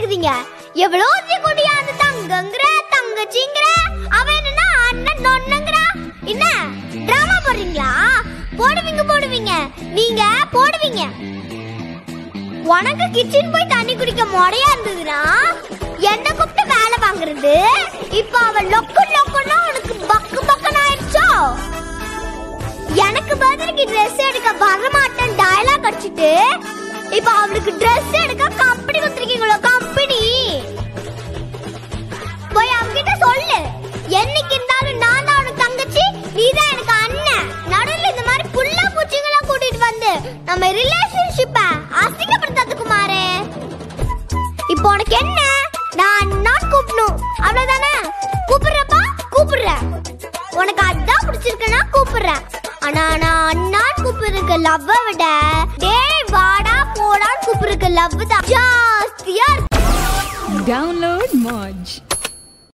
பேசுறீங்க எவ்வளோ கொடியா அந்த தங்கங்கிற தங்கச்சிங்கிற அவன் என்னன்னா அண்ணன் நொண்ணுங்கிறா என்ன டிராமா போடுறீங்களா போடுவீங்க போடுவீங்க நீங்க போடுவீங்க உனக்கு கிச்சன் போய் தண்ணி குடிக்க முறையா இருந்ததுன்னா என்ன கூப்பிட்டு வேலை வாங்குறது இப்ப அவன் லொக்கு லொக்குன்னா உனக்கு பக்கு பக்குன்னு ஆயிடுச்சோ எனக்கு பதிலுக்கு ட்ரெஸ் எடுக்க வர மாட்டேன் டயலாக் அடிச்சிட்டு இப்ப அவளுக்கு ட்ரெஸ் எடுக்க கம்பெனி கொடுத்துருக்கீங்களோ கம்பெனி போய் அவகிட்ட சொல்லு என்னைக்கு இருந்தாலும் நான் தான் உனக்கு தங்கச்சி நீ தான் எனக்கு அண்ணன் நடுவில் இந்த மாதிரி புள்ள பூச்சிங்களா கூட்டிட்டு வந்து நம்ம ரிலேஷன்ஷிப்ப அசிங்கப்படுத்தாது குமாரே இப்போ உனக்கு என்ன நான் நான் கூப்பிடணும் அவ்வளவுதானே கூப்பிடுறப்பா கூப்பிடுறேன் உனக்கு அதான் பிடிச்சிருக்குன்னா கூப்பிடுறேன் ஆனா நான் அண்ணான் கூப்பிடுறதுக்கு லவ்வை விட டேய் வாடா போடான்னு கூப்பிடுறதுக்கு லவ் தான் ஜாஸ்தியா இருக்கு Download Moj.